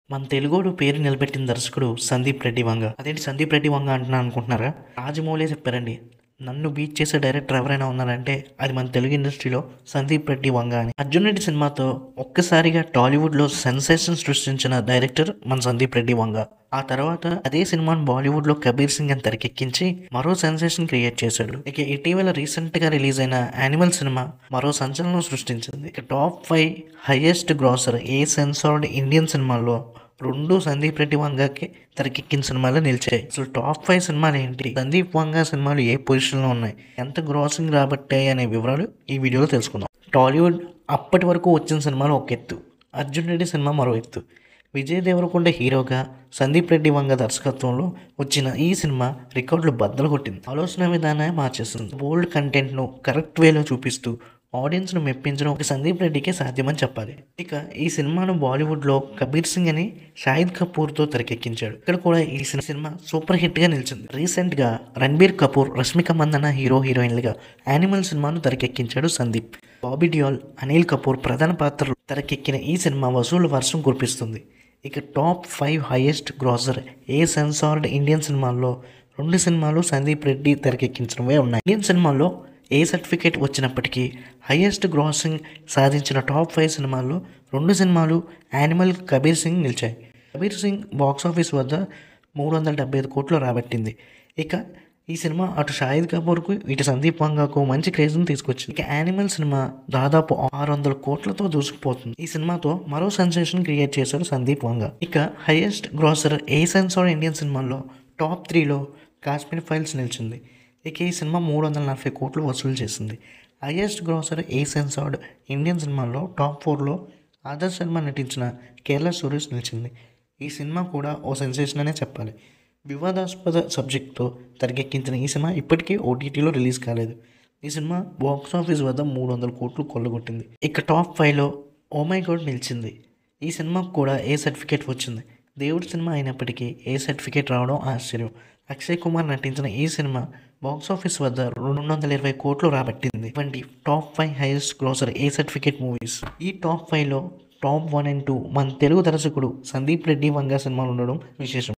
మన తెలుగుడు పేరు నిలబెట్టిన దర్శకుడు సందీప్ రెడ్డి వంగ అదేంటి సందీప్ రెడ్డి వంగ అంటున్నా అనుకుంటున్నారా రాజమౌళి చెప్పారండి నన్ను బీట్ చేసే డైరెక్టర్ ఎవరైనా ఉన్నారంటే అది మన తెలుగు ఇండస్ట్రీలో సందీప్ రెడ్డి వంగ అని అర్జున్ రెడ్డి సినిమాతో ఒక్కసారిగా టాలీవుడ్లో సెన్సేషన్ సృష్టించిన డైరెక్టర్ మన సందీప్ రెడ్డి వంగ ఆ తర్వాత అదే సినిమాను బాలీవుడ్లో కబీర్ సింగ్ అని తెరకెక్కించి మరో సెన్సేషన్ క్రియేట్ చేశాడు ఇక ఇటీవల రీసెంట్గా రిలీజ్ అయిన యానిమల్ సినిమా మరో సంచలనం సృష్టించింది ఇక top five highest grosser A censored Indian సినిమాల్లో రెండు సందీప్ రెడ్డి వంగకి తెరకెక్కిన సినిమాలు నిలిచాయి అసలు టాప్ ఫైవ్ సినిమాలు ఏంటి సందీప్ వంగ సినిమాలు ఏ పొజిషన్లో ఉన్నాయి ఎంత గ్రాసింగ్ రాబట్టాయి అనే వివరాలు ఈ వీడియోలో తెలుసుకుందాం టాలీవుడ్ అప్పటి వరకు వచ్చిన సినిమాలు ఒక ఎత్తు అర్జున్ రెడ్డి సినిమా మరో ఎత్తు విజయ్ దేవరకొండ హీరోగా సందీప్ రెడ్డి వంగ దర్శకత్వంలో వచ్చిన ఈ సినిమా రికార్డులు బద్దలు కొట్టింది ఆలోచన విధానాన్ని మార్చేస్తుంది బోల్డ్ కంటెంట్ను కరెక్ట్ వేలో చూపిస్తూ ఆడియన్స్ను మెప్పించడం ఒక సందీప్ రెడ్డికే సాధ్యమని చెప్పాలి ఇక ఈ సినిమాను బాలీవుడ్లో కబీర్ సింగ్ అని షాహిద్ కపూర్తో తెరకెక్కించాడు ఇక్కడ కూడా ఈ సిని- సినిమా సూపర్ హిట్గా నిలిచింది రీసెంట్గా రణబీర్ కపూర్ రష్మిక మందన హీరో హీరోయిన్లుగా యానిమల్ సినిమాను తెరకెక్కించాడు సందీప్ బాబీ డియాల్ అనిల్ కపూర్ ప్రధాన పాత్రలు తెరకెక్కిన ఈ సినిమా వసూలు వర్షం కురిపిస్తుంది ఇక top five highest grosser A censored Indian సినిమాల్లో రెండు సినిమాలు సందీప్ రెడ్డి తెరకెక్కించినవే ఉన్నాయి ఇండియన్ సినిమాల్లో ఏ సర్టిఫికేట్ వచ్చినప్పటికీ హైయెస్ట్ గ్రాసింగ్ సాధించిన టాప్ ఫైవ్ సినిమాల్లో రెండు సినిమాలు యానిమల్ కబీర్ సింగ్ నిలిచాయి కబీర్ సింగ్ బాక్స్ ఆఫీస్ వద్ద మూడు వందల డెబ్బై ఐదు కోట్లు రాబట్టింది ఇక ఈ సినిమా అటు షాహిద్ కపూర్కు ఇటు సందీప్ వంగాకు మంచి క్రేజ్ని తీసుకొచ్చింది ఇక యానిమల్ సినిమా దాదాపు ఆరు వందల కోట్లతో దూసుకుపోతుంది ఈ సినిమాతో మరో సెన్సేషన్ క్రియేట్ చేశాడు సందీప్ వంగ ఇక highest grosser A censor Indian సినిమాల్లో టాప్ త్రీలో కాశ్మీర్ ఫైల్స్ నిలిచింది ఇక ఈ సినిమా మూడు వందల నలభై కోట్లు వసూలు చేసింది highest grosser A censored Indian సినిమాల్లో టాప్ ఫోర్లో ఆదర్శ్ శర్మ నటించిన కేరళ స్టోరీస్ నిలిచింది ఈ సినిమా కూడా ఓ సెన్సేషన్ అనే చెప్పాలి వివాదాస్పద సబ్జెక్ట్తో తెరకెక్కించిన ఈ సినిమా ఇప్పటికీ ఓటీటీలో రిలీజ్ కాలేదు ఈ సినిమా బాక్స్ ఆఫీస్ వద్ద మూడు వందల కోట్లు కొల్లగొట్టింది ఇక టాప్ ఫైవ్లో ఓ మై గాడ్ నిలిచింది ఈ సినిమాకు కూడా ఏ సర్టిఫికేట్ వచ్చింది దేవుడి సినిమా అయినప్పటికీ ఏ సర్టిఫికేట్ రావడం ఆశ్చర్యం అక్షయ్ కుమార్ నటించిన ఈ సినిమా బాక్స్ ఆఫీస్ వద్ద రెండు వందల ఇరవై కోట్లు రాబట్టింది ఇవంటి top five highest grosser A certificate movies ఈ టాప్ ఫైవ్లో టాప్ వన్ అండ్ టూ మన తెలుగు దర్శకుడు సందీప్ రెడ్డి వంగ సినిమాలు ఉండడం విశేషం